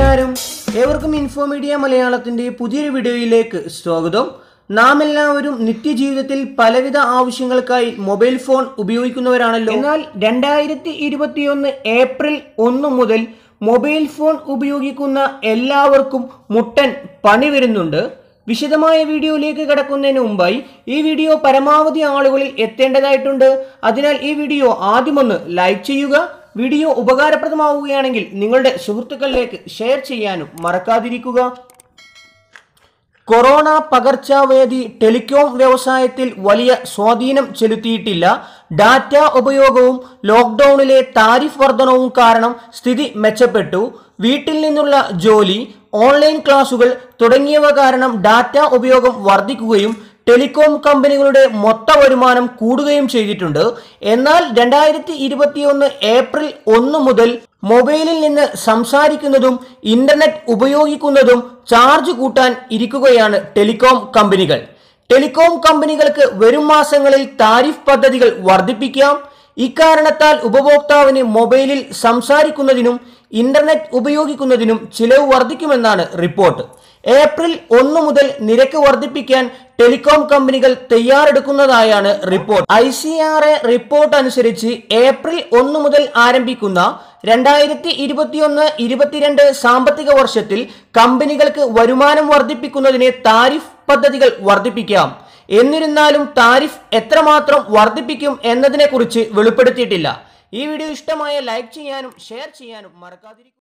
നമസ്കാരം ഏവർക്കും info media മലയാളത്തിന്റെ പുതിയൊരു വീഡിയോയിലേക്ക് സ്വാഗതം നാം എല്ലാവരും നിത്യജീവിതത്തിൽ പലവിധ ആവശ്യങ്ങൾക്കായി മൊബൈൽ ഫോൺ ഉപയോഗിക്കുന്നവരാണല്ലോ എന്നാൽ രണ്ടായിരത്തി ഇരുപത്തിയൊന്ന് ഏപ്രിൽ ഒന്ന് മുതൽ മൊബൈൽ ഫോൺ ഉപയോഗിക്കുന്ന എല്ലാവർക്കും മുട്ടൻ പണി വരുന്നുണ്ട് വിശദമായ വീഡിയോയിലേക്ക് കടക്കുന്നതിന് മുമ്പായി ഈ വീഡിയോ പരമാവധി ആളുകളിൽ എത്തേണ്ടതായിട്ടുണ്ട് അതിനാൽ ഈ വീഡിയോ ആദ്യമൊന്ന് ലൈക്ക് ചെയ്യുക വീഡിയോ ഉപകാരപ്രദമാവുകയാണെങ്കിൽ നിങ്ങളുടെ സുഹൃത്തുക്കളിലേക്ക് ഷെയർ ചെയ്യാനും മറക്കാതിരിക്കുക കൊറോണ പകർച്ചവ്യാധി ടെലികോം വ്യവസായത്തിൽ വലിയ സ്വാധീനം ചെലുത്തിയിട്ടില്ല ഡാറ്റ ഉപയോഗവും ലോക്ക്ഡൌണിലെ താരിഫ് വർധനവും കാരണം സ്ഥിതി മെച്ചപ്പെട്ടു വീട്ടിൽ നിന്നുള്ള ജോലി ഓൺലൈൻ ക്ലാസുകൾ തുടങ്ങിയവ കാരണം ഡാറ്റ ഉപയോഗം വർദ്ധിക്കുകയും ടെലികോം കമ്പനികളുടെ മൊത്ത വരുമാനം കൂടുകയും ചെയ്തിട്ടുണ്ട് എന്നാൽ രണ്ടായിരത്തി ഇരുപത്തിയൊന്ന് ഏപ്രിൽ ഒന്ന് മുതൽ മൊബൈലിൽ നിന്ന് സംസാരിക്കുന്നതും ഇന്റർനെറ്റ് ഉപയോഗിക്കുന്നതും ചാർജ് കൂട്ടാൻ ഇരിക്കുകയാണ് ടെലികോം കമ്പനികൾ ടെലികോം കമ്പനികൾക്ക് വരും മാസങ്ങളിൽ താരിഫ് പദ്ധതികൾ വർദ്ധിപ്പിക്കാം ഇക്കാരണത്താൽ ഉപഭോക്താവിന് മൊബൈലിൽ സംസാരിക്കുന്നതിനും ഇന്റർനെറ്റ് ഉപയോഗിക്കുന്നതിനും ചിലവ് വർദ്ധിക്കുമെന്നാണ് റിപ്പോർട്ട് ഏപ്രിൽ ഒന്ന് മുതൽ നിരക്ക് വർദ്ധിപ്പിക്കാൻ ടെലികോം കമ്പനികൾ തയ്യാറെടുക്കുന്നതായാണ് report I C R A report അനുസരിച്ച് ഏപ്രിൽ ഒന്ന് മുതൽ ആരംഭിക്കുന്ന രണ്ടായിരത്തി ഇരുപത്തിയൊന്ന് ഇരുപത്തിരണ്ട് സാമ്പത്തിക വർഷത്തിൽ കമ്പനികൾക്ക് വരുമാനം വർദ്ധിപ്പിക്കുന്നതിന് താരിഫ് പദ്ധതികൾ വർദ്ധിപ്പിക്കാം എന്നിരുന്നാലും താരിഫ് എത്രമാത്രം വർദ്ധിപ്പിക്കും എന്നതിനെക്കുറിച്ച് വെളിപ്പെടുത്തിയിട്ടില്ല ഈ വീഡിയോ ഇഷ്ടമായ ലൈക്ക് ചെയ്യാനും ഷെയർ ചെയ്യാനും മറക്കാതിരിക്കും